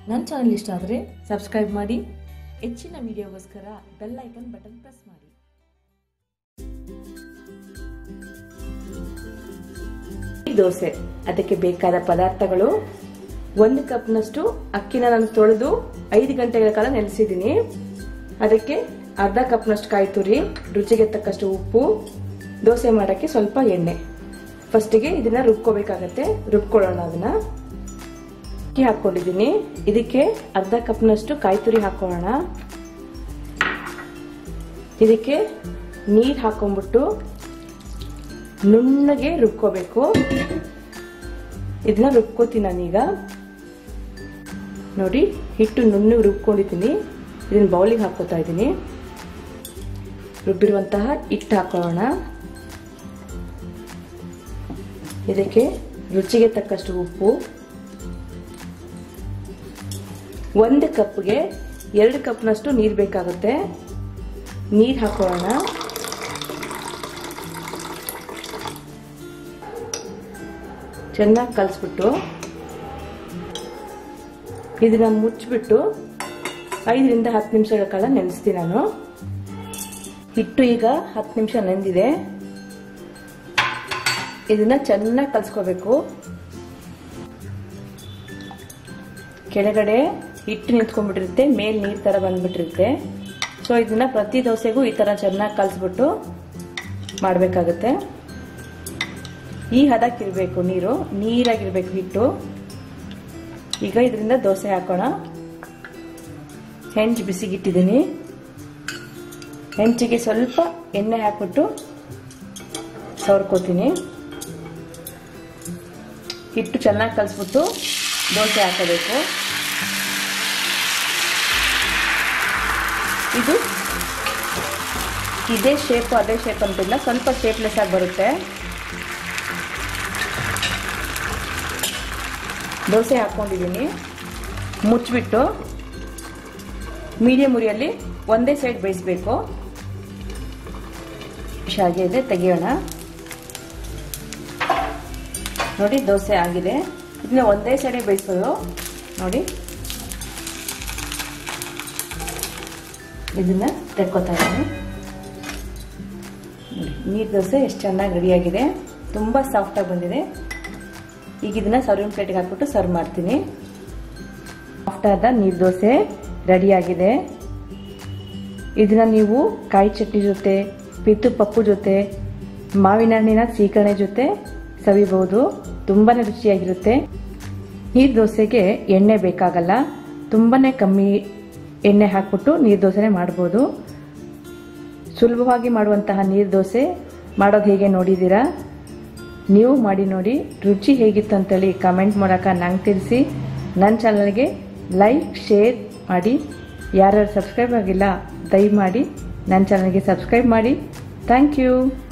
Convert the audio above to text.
ನನ್ನ ಚಾನಲ್ ಇಷ್ಟ ಆದರೆ ಸಬ್ಸ್ಕ್ರೈಬ್ ಮಾಡಿ ಹೆಚ್ಚಿನ ವಿಡಿಯೋಗೋಸ್ಕರ ಬೆಲ್ ಐಕನ್ ಬಟನ್ ಪ್ರೆಸ್ ಮಾಡಿ ದೋಸೆ ಅದಕ್ಕೆ ಬೇಕಾದ ಪದಾರ್ಥಗಳು ಒಂದು ಕಪ್ನಷ್ಟು ಅಕ್ಕಿನ ನಾನು ತೊಳೆದು ಐದು ಗಂಟೆಗಳ ಕಾಲ ನೆನೆಸಿದ್ದೀನಿ ಅದಕ್ಕೆ ಅರ್ಧ ಕಪ್ನಷ್ಟು ಕಾಯಿ ತುರಿ ರುಚಿಗೆ ತಕ್ಕಷ್ಟು ಉಪ್ಪು ದೋಸೆ ಮಾಡೋಕ್ಕೆ ಸ್ವಲ್ಪ ಎಣ್ಣೆ ಫಸ್ಟಿಗೆ ಇದನ್ನ ರುಬ್ಕೋಬೇಕಾಗತ್ತೆ ರುಬ್ಕೊಳ್ಳೋಣ ಅದನ್ನ ಅಕ್ಕಿ ಹಾಕೊಂಡಿದ್ದೀನಿ ಇದಕ್ಕೆ ಅರ್ಧ ಕಪ್ನಷ್ಟು ಕಾಯಿ ತುರಿ ಹಾಕೊಳ್ಳೋಣ ಇದಕ್ಕೆ ನೀರು ಹಾಕೊಂಡ್ಬಿಟ್ಟು ನುಣ್ಣಗೆ ರುಬ್ಕೋಬೇಕು ಇದನ್ನ ರುಬ್ಕೋತೀನಿ ನಾನೀಗ ನೋಡಿ ಹಿಟ್ಟು ನುಣ್ಣಗೆ ರುಬ್ಕೊಂಡಿದ್ದೀನಿ ಇದನ್ನ ಬೌಲಿಗೆ ಹಾಕೋತಾ ಇದ್ದೀನಿ ರುಬ್ಬಿರುವಂತಹ ಹಿಟ್ಟು ಹಾಕೊಳ್ಳೋಣ ಇದಕ್ಕೆ ರುಚಿಗೆ ತಕ್ಕಷ್ಟು ಉಪ್ಪು ಒಂದು ಕಪ್ಗೆ ಎರಡು ಕಪ್ನಷ್ಟು ನೀರು ಬೇಕಾಗುತ್ತೆ ನೀರು ಹಾಕೊಳ್ಳೋಣ ಚೆನ್ನಾಗಿ ಕಲಿಸ್ಬಿಟ್ಟು ಇದನ್ನ ಮುಚ್ಚಿಬಿಟ್ಟು ಐದರಿಂದ ಹತ್ತು ನಿಮಿಷಗಳ ಕಾಲ ನೆನೆಸ್ತೀನಿ ನಾನು ಹಿಟ್ಟು ಈಗ ಹತ್ತು ನಿಮಿಷ ನೆಂದಿದೆ ಇದನ್ನ ಚೆನ್ನಾಗಿ ಕಲ್ಸ್ಕೋಬೇಕು ಕೆಳಗಡೆ ಹಿಟ್ಟು ನಿಂತ್ಕೊಂಡ್ಬಿಟ್ಟಿರುತ್ತೆ ಮೇಲ್ ನೀರ್ ತರ ಬಂದ್ಬಿಟ್ಟಿರುತ್ತೆ ಸೊ ಇದನ್ನ ಪ್ರತಿ ದೋಸೆಗೂ ಈ ತರ ಚೆನ್ನಾಗಿ ಕಲ್ಸ್ಬಿಟ್ಟು ಮಾಡಬೇಕಾಗುತ್ತೆ ಈ ಹದಕ್ಕಿರ್ಬೇಕು ನೀರು ನೀರಾಗಿರ್ಬೇಕು ಹಿಟ್ಟು ಈಗ ಇದರಿಂದ ದೋಸೆ ಹಾಕೋಣ ಹೆಂಚು ಬಿಸಿಗಿಟ್ಟಿದ್ದೀನಿ ಹೆಂಚಿಗೆ ಸ್ವಲ್ಪ ಎಣ್ಣೆ ಹಾಕ್ಬಿಟ್ಟು ಸವರ್ಕೋತೀನಿ ಹಿಟ್ಟು ಚೆನ್ನಾಗಿ ಕಲಿಸ್ಬಿಟ್ಟು ದೋಸೆ ಹಾಕಬೇಕು ಇದು ಇದೇ ಶೇಪ್ ಅದೇ ಶೇಪ್ ಅಂತಿಲ್ಲ ಸ್ವಲ್ಪ ಶೇಪ್ಲೆಸ್ ಆಗಿ ಬರುತ್ತೆ ದೋಸೆ ಹಾಕ್ಕೊಂಡಿದ್ದೀನಿ ಮುಚ್ಚಿಬಿಟ್ಟು ಮೀಡಿಯಂ ಉರಿಯಲ್ಲಿ ಒಂದೇ ಸೈಡ್ ಬೇಯಿಸ್ಬೇಕು ಶಾಗೆ ಇದೆ ತೆಗಿಯೋಣ ನೋಡಿ ದೋಸೆ ಆಗಿದೆ ಇದನ್ನ ಒಂದೇ ಸೈಡೆ ಬೇಯಿಸೋದು ನೋಡಿ ಇದನ್ನ ತೆಕ್ಕೋತಾ ಇದ್ದೀನಿ ನೀರು ದೋಸೆ ಎಷ್ಟು ಚೆನ್ನಾಗಿ ರೆಡಿಯಾಗಿದೆ ತುಂಬ ಸಾಫ್ಟಾಗಿ ಬಂದಿದೆ ಈಗ ಇದನ್ನ ಸರ್ವಿಂಗ್ ಪ್ಲೇಟ್ಗೆ ಹಾಕ್ಬಿಟ್ಟು ಸರ್ವ್ ಮಾಡ್ತೀನಿ ಸಾಫ್ಟ್ ಆದ ನೀರು ದೋಸೆ ರೆಡಿಯಾಗಿದೆ ಇದನ್ನ ನೀವು ಕಾಯಿ ಚಟ್ನಿ ಜೊತೆ ಪಿತ್ತು ಪಪ್ಪು ಜೊತೆ ಮಾವಿನ ಹಣ್ಣಿನ ಸೀಕರಣೆ ಜೊತೆ ಸವಿಬಹುದು ತುಂಬಾನೇ ರುಚಿಯಾಗಿರುತ್ತೆ ನೀರು ದೋಸೆಗೆ ಎಣ್ಣೆ ಬೇಕಾಗಲ್ಲ ತುಂಬಾನೇ ಕಮ್ಮಿ ಎಣ್ಣೆ ಹಾಕ್ಬಿಟ್ಟು ನೀರು ದೋಸೆನೆ ಮಾಡ್ಬೋದು ಸುಲಭವಾಗಿ ಮಾಡುವಂತಹ ನೀರು ದೋಸೆ ಮಾಡೋದು ಹೇಗೆ ನೋಡಿದ್ದೀರಾ ನೀವು ಮಾಡಿ ನೋಡಿ ರುಚಿ ಹೇಗಿತ್ತು ಅಂತೇಳಿ ಕಮೆಂಟ್ ಮೂಲಕ ನಂಗೆ ತಿಳಿಸಿ ನನ್ನ ಚಾನಲ್ಗೆ ಲೈಕ್ ಶೇರ್ ಮಾಡಿ ಯಾರ್ಯಾರು ಸಬ್ಸ್ಕ್ರೈಬ್ ಆಗಿಲ್ಲ ದಯಮಾಡಿ ನನ್ನ ಚಾನಲ್ಗೆ ಸಬ್ಸ್ಕ್ರೈಬ್ ಮಾಡಿ ಥ್ಯಾಂಕ್ ಯು